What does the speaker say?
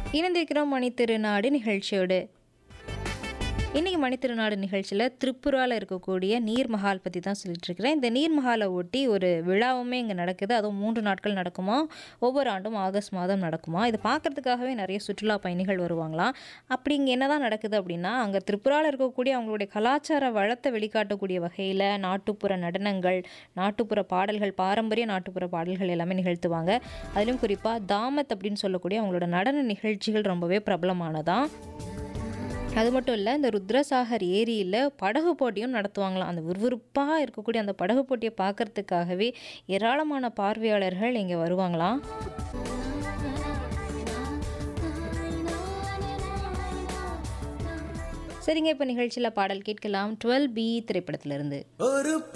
இணைந்திருக்கிறோம் மணித்திருநாடு நிகழ்ச்சியோடு இன்றைக்கி மணித்திருநாடு நிகழ்ச்சியில் திரிபுராவில் இருக்கக்கூடிய நீர் மஹால் பற்றி தான் சொல்லிட்டு இருக்கிறேன் இந்த நீர் மஹாலை ஒட்டி ஒரு விழாவுமே இங்கே நடக்குது அதுவும் மூன்று நாட்கள் நடக்குமா ஒவ்வொரு ஆண்டும் ஆகஸ்ட் மாதம் நடக்குமா இதை பார்க்கறதுக்காகவே நிறைய சுற்றுலா பயணிகள் வருவாங்களாம் அப்படி இங்கே என்ன தான் நடக்குது அப்படின்னா அங்கே திரிபுராவில் இருக்கக்கூடிய அவங்களுடைய கலாச்சார வளத்தை வெளிக்காட்டக்கூடிய வகையில் நாட்டுப்புற நடனங்கள் நாட்டுப்புற பாடல்கள் பாரம்பரிய நாட்டுப்புற பாடல்கள் எல்லாமே நிகழ்த்துவாங்க அதிலும் குறிப்பாக தாமத் அப்படின்னு சொல்லக்கூடிய அவங்களோட நடன நிகழ்ச்சிகள் ரொம்பவே பிரபலமானதான் அது மட்டும் இல்லை இந்த ருத்ரசாகர் ஏரியில் படகு போட்டியும் நடத்துவாங்களாம் அந்த விறுவிறுப்பாக இருக்கக்கூடிய அந்த படகு போட்டியை பார்க்கறதுக்காகவே ஏராளமான பார்வையாளர்கள் இங்கே வருவாங்களாம் சரிங்க இப்போ நிகழ்ச்சியில் பாடல் கேட்கலாம் டுவெல் பி திரைப்படத்திலிருந்து ஒரு